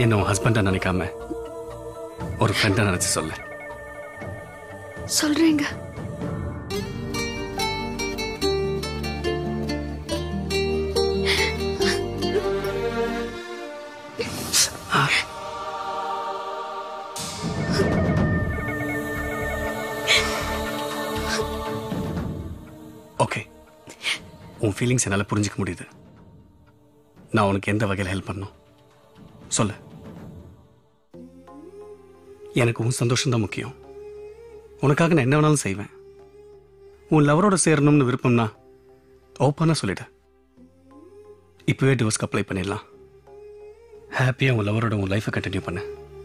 என்ன உன் ஹஸ்பண்டா நினைக்காம ஒரு ஃப்ரெண்டா நினைச்சு சொல்ல சொல்றீங்க ஓகே உன் ஃபீலிங்ஸ் என்னால் புரிஞ்சுக்க முடியுது நான் உனக்கு எந்த வகையில் ஹெல்ப் பண்ணும் சொல்லு எனக்கு உன் சந்தோஷம் தான் முக்கியம் உனக்காக நான் என்ன வேணாலும் செய்வேன் உன் லவரோட சேரணும்னு விருப்பம்னா ஓப்பனாக சொல்லிடு இப்போவே டிவோர்ஸ்க்கு அப்ளை பண்ணிடலாம் ஹாப்பியாக உன் லவரோட உன் லைஃப்பை கண்டினியூ பண்ணு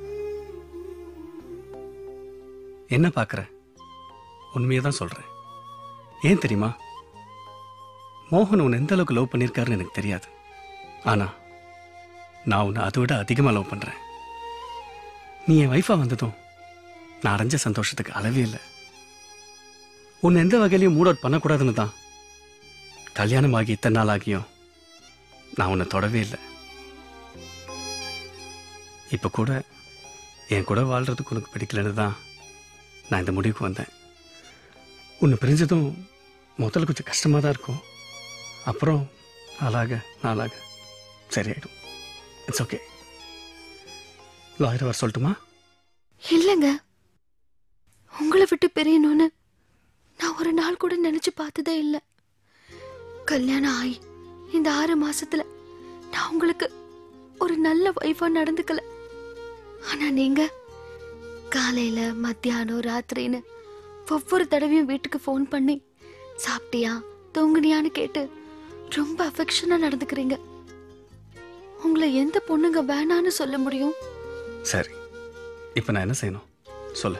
என்ன பார்க்குற உண்மையை தான் சொல்கிறேன் ஏன் தெரியுமா மோகன் உன்னை எந்த அளவுக்கு லவ் பண்ணியிருக்காருன்னு எனக்கு தெரியாது ஆனா நான் உன்னை அதை விட அதிகமாக லவ் பண்றேன் நீ என் வைஃபா வந்ததும் நான் அடைஞ்ச சந்தோஷத்துக்கு அளவே இல்லை உன்னை எந்த வகையிலையும் மூட் அவுட் பண்ணக்கூடாதுன்னு தான் கல்யாணம் ஆகி இத்தனை நாள் ஆகியும் நான் உன்னை தொடவே இல்லை இப்போ கூட என் கூட வாழ்றதுக்கு உனக்கு பிடிக்கலன்னு தான் நான் இந்த முடிவுக்கு வந்தேன் உன்னை பிரிஞ்சதும் முதல்ல கொஞ்சம் கஷ்டமாக தான் இருக்கும் அப்புறம் நாளாக நாளாக சரியாயிடும் இட்ஸ் ஓகே லாயர் வர சொல்லட்டுமா இல்லைங்க உங்களை விட்டு பிரியணும்னு நான் ஒரு நாள் கூட நினைச்சு பார்த்ததே இல்லை கல்யாணம் ஆகி இந்த ஆறு மாசத்துல நான் உங்களுக்கு ஒரு நல்ல வைஃபா நடந்துக்கல ஆனா நீங்க காலையில மத்தியானம் ராத்திரின்னு ஒவ்வொரு தடவையும் வீட்டுக்கு ஃபோன் பண்ணி சாப்பிட்டியா தூங்குனியான்னு கேட்டு ரொம்ப அஃபெக்ஷனா நடந்துக்கிறீங்க உங்களை எந்த பொண்ணுங்க வேணான்னு சொல்ல முடியும் சரி இப்போ நான் என்ன செய்யணும் சொல்லு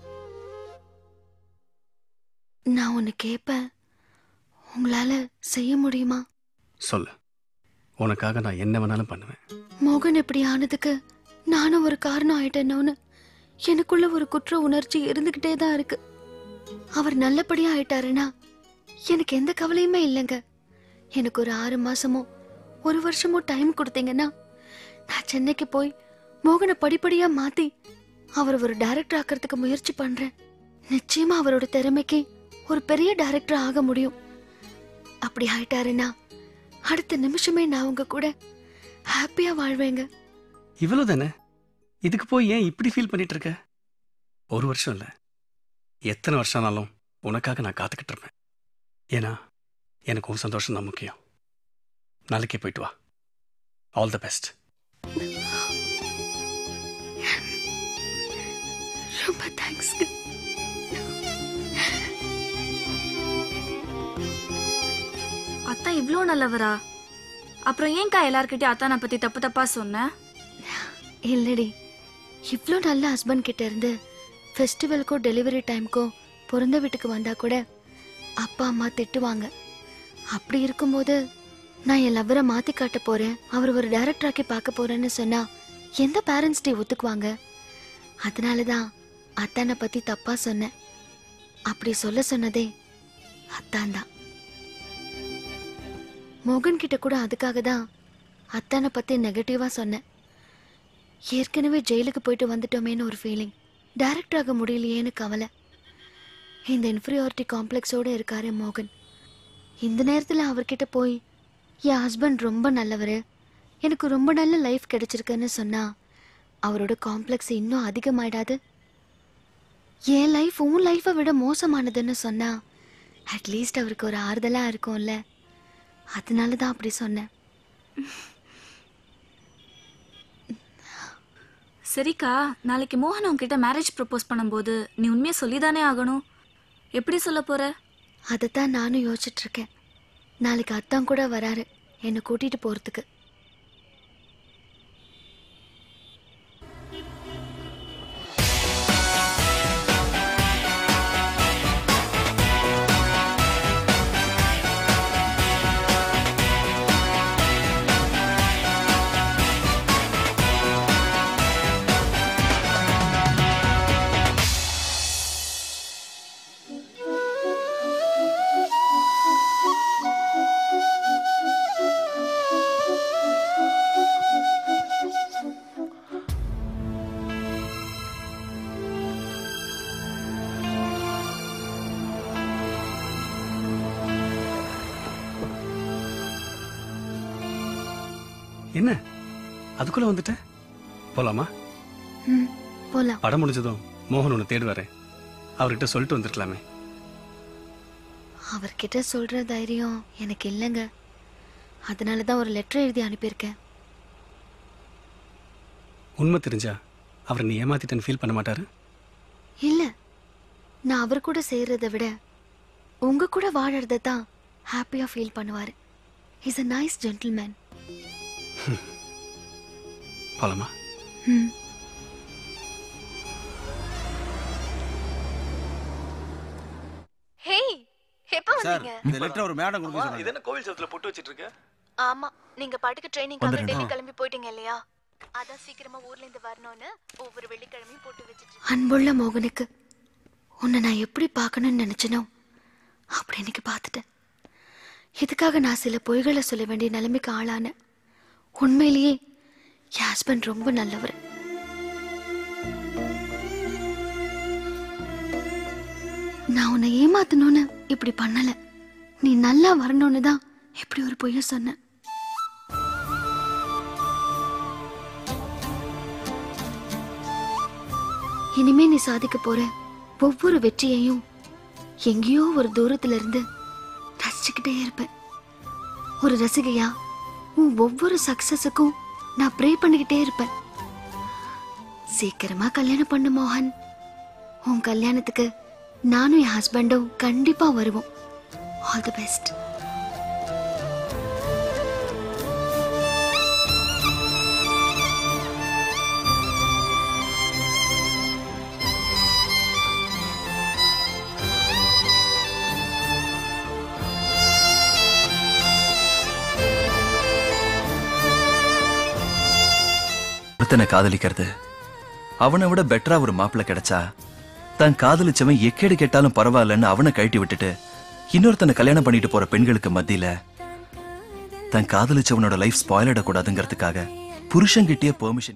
நான் ஒன்னு கேட்பேன் உங்களால செய்ய முடியுமா சொல்லு உனக்காக நான் என்ன வேணாலும் பண்ணுவேன் மோகன் இப்படி ஆனதுக்கு நானும் ஒரு காரணம் ஆயிட்டேனோன்னு எனக்குள்ள ஒரு குற்ற உணர்ச்சி இருந்துகிட்டே தான் இருக்கு அவர் நல்லபடியா ஆயிட்டாருன்னா எனக்கு எந்த கவலையுமே இல்லைங்க எனக்கு ஒரு ஆறு மாசமோ ஒரு வருஷமோ டைம் கொடுத்தீங்கன்னா நான் சென்னைக்கு போய் மோகனை படிப்படியா மாத்தி அவர் ஒரு டைரக்டர் ஆக்கிறதுக்கு முயற்சி பண்றேன் நிச்சயமா அவரோட திறமைக்கு ஒரு பெரிய டைரக்டர் ஆக முடியும் அப்படி ஆயிட்டாருன்னா அடுத்த நிமிஷமே நான் உங்க கூட ஹாப்பியா வாழ்வேங்க இவ்வளவு தானே இதுக்கு போய் ஏன் இப்படி ஃபீல் பண்ணிட்டு இருக்க ஒரு வருஷம் இல்லை எத்தனை வருஷம் ஆனாலும் உனக்காக நான் காத்துக்கிட்டு இருப்பேன் ஏன்னா எனக்கு உன் சந்தோஷம் தான் முக்கியம் நாளைக்கே போயிட்டு வா ஆல் தி பெஸ்ட் ரொம்ப தேங்க்ஸ்ங்க அத்தா இவ்ளோ நல்லவரா அப்புறம் ஏன்க்கா எல்லார்கிட்டயும் அத்தானை பத்தி தப்பு தப்பா சொன்ன இல்லடி இவ்ளோ நல்ல ஹஸ்பண்ட் கிட்ட இருந்து ஃபெஸ்டிவலுக்கோ டெலிவரி டைம்க்கோ பிறந்த வீட்டுக்கு வந்தா கூட அப்பா அம்மா திட்டுவாங்க அப்படி இருக்கும்போது நான் என் லவ்வரை மாத்தி காட்ட போறேன் அவர் ஒரு டைரக்டராக்கி பார்க்க போறேன்னு சொன்னா எந்த பேரண்ட்ஸ் டே ஒத்துக்குவாங்க அதனால தான் அத்தானை பத்தி தப்பா சொன்னேன் அப்படி சொல்ல சொன்னதே அத்தான் தான் மோகன் கிட்ட கூட அதுக்காக தான் அத்தானை பத்தி நெகட்டிவா சொன்னேன் ஏற்கனவே ஜெயிலுக்கு போயிட்டு வந்துட்டோமேன்னு ஒரு ஃபீலிங் டைரக்ட் ஆக முடியலையேன்னு கவலை இந்த இன்ஃபீரியாரிட்டி காம்ப்ளெக்ஸோட இருக்காரு மோகன் இந்த நேரத்தில் அவர்கிட்ட போய் என் ஹஸ்பண்ட் ரொம்ப நல்லவர் எனக்கு ரொம்ப நல்ல லைஃப் கிடைச்சிருக்குன்னு சொன்னா அவரோட காம்ப்ளெக்ஸ் இன்னும் அதிகமாயிடாது என் லைஃப் உன் லைஃப்பை விட மோசமானதுன்னு சொன்னா அட்லீஸ்ட் அவருக்கு ஒரு ஆறுதலாக இருக்கும்ல அதனால தான் அப்படி சொன்னேன் சரிக்கா நாளைக்கு மோகன் உன்கிட்ட மேரேஜ் ப்ரப்போஸ் பண்ணும்போது நீ உண்மையை சொல்லிதானே ஆகணும் எப்படி சொல்ல போற அதைத்தான் நானும் யோசிச்சுட்டு இருக்கேன் நாளைக்கு அத்தான் கூட வராரு என்னை கூட்டிட்டு போறதுக்கு என்ன அதுக்குள்ள வந்துட்ட போலாமா ம் போலாம் படம் முடிஞ்சதும் மோகன் உன்னை தேடுவாரு அவர்கிட்ட சொல்லிட்டு வந்திருக்கலாமே அவர்கிட்ட சொல்ற தைரியம் எனக்கு இல்லைங்க அதனால தான் ஒரு லெட்டர் எழுதி அனுப்பியிருக்கேன் உண்மை தெரிஞ்சா அவரை நீ ஏமாத்திட்டேன்னு ஃபீல் பண்ண மாட்டாரு இல்ல நான் அவர் கூட சேர்றதை விட உங்க கூட வாழறத தான் ஹாப்பியா ஃபீல் பண்ணுவாரு இஸ் a நைஸ் ஜென்டில்மேன் போலாமா ம் ஹேய் எப்போ சார் இந்த லெட்டர் ஒரு மேடம் கொடுக்க சொன்னாங்க என்ன கோவில் சத்துல போட்டு வச்சிட்டு இருக்க ஆமா நீங்க பாட்டுக்கு ட்ரைனிங்காக டெல்லி கிளம்பி போயிட்டீங்க இல்லையா அதான் சீக்கிரமா ஊர்ல இருந்து வரணும்னு ஒவ்வொரு வெள்ளிக்கிழமையும் போட்டு வச்சிட்டு அன்புள்ள மோகனுக்கு உன்னை நான் எப்படி பார்க்கணும்னு நினைச்சனோ அப்படி இன்னைக்கு பார்த்துட்டேன் இதுக்காக நான் சில பொய்களை சொல்ல வேண்டிய நிலைமைக்கு ஆளானேன் உண்மையிலேயே என் ஹஸ்பண்ட் ரொம்ப நல்லவர் நான் உன்னை ஏமாத்தணும்னு இப்படி பண்ணல நீ நல்லா வரணும்னு தான் இப்படி ஒரு பொய்ய சொன்னேன் இனிமே நீ சாதிக்க போற ஒவ்வொரு வெற்றியையும் எங்கேயோ ஒரு தூரத்துல இருந்து ரசிச்சுக்கிட்டே இருப்பேன் ஒரு ரசிகையா உன் ஒவ்வொரு சக்சஸுக்கும் நான் ப்ரே பண்ணிக்கிட்டே இருப்பேன் சீக்கிரமா கல்யாணம் பண்ணு மோகன் உன் கல்யாணத்துக்கு நானும் என் ஹஸ்பண்டும் கண்டிப்பா வருவோம் ஆல் தி பெஸ்ட் ஒருத்தனை காதலிக்கிறது அவனை விட பெட்டரா ஒரு மாப்பிள்ளை கிடைச்சா தான் காதலிச்சவன் எக்கேடு கேட்டாலும் பரவாயில்லன்னு அவனை கழட்டி விட்டுட்டு இன்னொருத்தனை கல்யாணம் பண்ணிட்டு போற பெண்களுக்கு மத்தியில தன் காதலிச்சவனோட லைஃப் ஸ்பாயில் ஆடக்கூடாதுங்கிறதுக்காக புருஷன்கிட்டயே பெர்மிஷன்